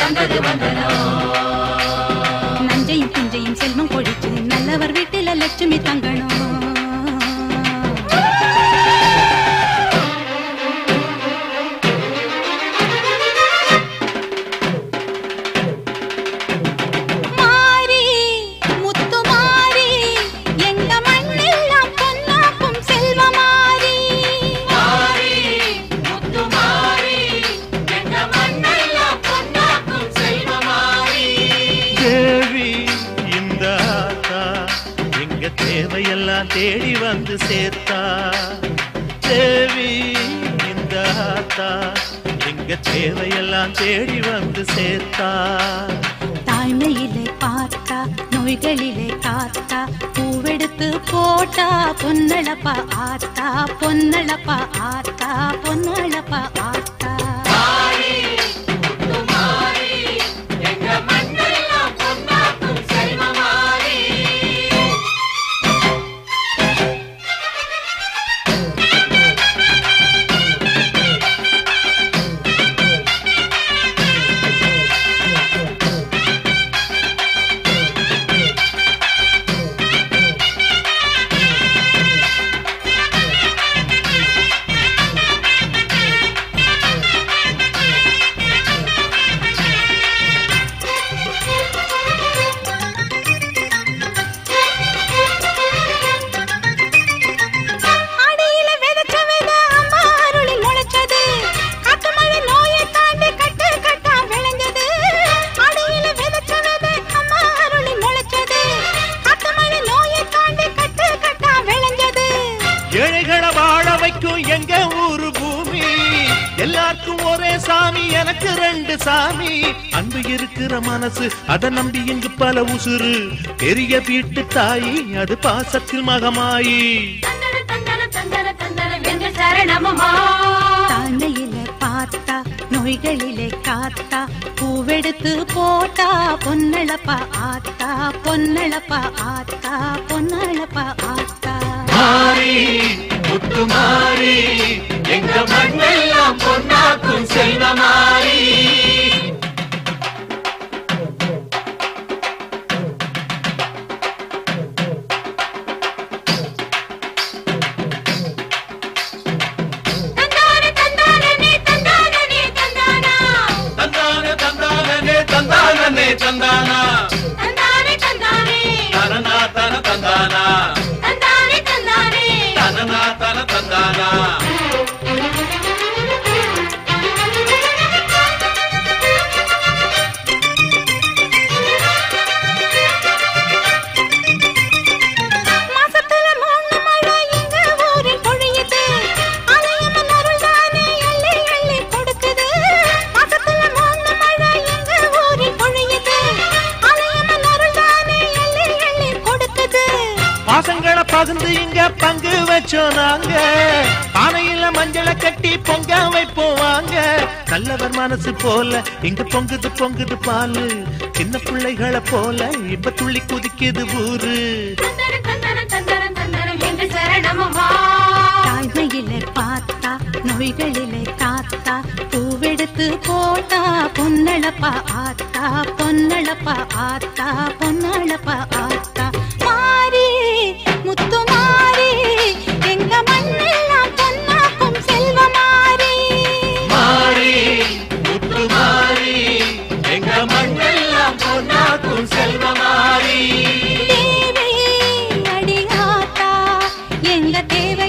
வந்தது வந்தனோ நஞ்சையும் புஞ்சையும் செல்வம் கொழிச்சு நல்லவர் வீட்டில லட்சுமி தங்கணும் மாறி முத்து மாறி எங்க மண்ணெல்லாம் பொன்னாக்கும் செல்வமாரி மாறி முத்து மாறி எங்க மண்ணெல்லாம் பொன்னாக்கும் செல்வமாரி தேவி இந்த ஆத்தா எங்க தேவையெல்லாம் தேடி வந்து சேர்த்தா தேவி இந்த ஆத்தா எங்க தேவையெல்லாம் தேடி வந்து சேர்த்தா தாய்மையிலே பார்த்தா நோய்களிலே காத்தா பூவெடுத்து போட்டா பொன்னளப்பா ஆத்தா பொன்னளப்பா ஆத்தா பொன்னளப்பா ஆத்தா மாறி முத்து மாறி எங்க மண்ணெல்லாம் பொன்னாக்கும் செல்வமாரி அடியில விதைச்ச விதை அம்மா அருளில் முளைச்சது காத்து மழை நோயை தாண்டி கட்டு கட்டா விளைஞ்சது அடியில விதைச்ச விதை அம்மா அருளில் முளைச்சது காத்து மழை நோயை தாண்டி கட்டு கட்டா விளைஞ்சது ஏழைகளை வாழ வைக்கும் எங்க ஊரு பூமி எல்லாருக்கும் ஒரே சாமி எனக்கு ரெண்டு சாமி அன்பு இருக்கிற மனசு அதை நம்பி இங்கு பல உசுறு பெரிய வீட்டு தாயி அது பாசத்தில் மகமாயி தந்தன தந்தன தந்தன தந்தன என்று சரணமமா தாழ்மையில பார்த்தா நோய்களிலே காத்தா பூவெடுத்து போட்டா பொன்னளப்பா ஆத்தா பொன்னளப்பா ஆத்தா பொன்னளப்பா ஆத்தா மாறி முத்து மாறி எங்க மண்ணெல்லாம் பொன்னாக்கும் செல்வமாரி தந்தான தந்தான நீ தந்தான நீ தந்தானா தந்தான தந்தானே தந்தானே தந்தானா தந்தானே தந்தானே தனனா தன தந்தானா தந்தானே தந்தானே தனனா தன தந்தானா மாசத்துல மூணு மழை எங்க ஊரில் பொழியுது அலையம்மன் அருள் தானே அள்ளி அள்ளி கொடுக்குது மாசத்துல மூணு மழை எங்க ஊரில் பொழியுது அலையம்மன் அருள் தானே அள்ளி அள்ளி கொடுக்குது பாசங்களை பகிர்ந்து இங்க பங்கு வச்சோம் நாங்க பானையில மஞ்சளை கட்டி பொங்க வைப்போம் வாங்க நல்லவர் மனசு போல இங்க பொங்குது பொங்குது பாலு சின்ன பிள்ளைகளை போல இப்ப துள்ளி குதிக்குது ஊரு தந்தன தந்தன தந்தன தந்தன என்று சரணமமா தாய்மையிலே பார்த்தா நோய்களிலே காத்தா பூவெடுத்து போட்டா பொன்னளப்பா ஆத்தா பொன்னளப்பா ஆத்தா பொன்னளப்பா ஆத்தா மாறி முத்து மாறி எங்க மண்ணெல்லாம் பொன்னாக்கும் செல்வமாரி மாறி முத்து மாறி எங்க மண்ணெல்லாம் பொன்னாக்கும் செல்வமாரி தேவி அடியாத்தா எங்க தேவை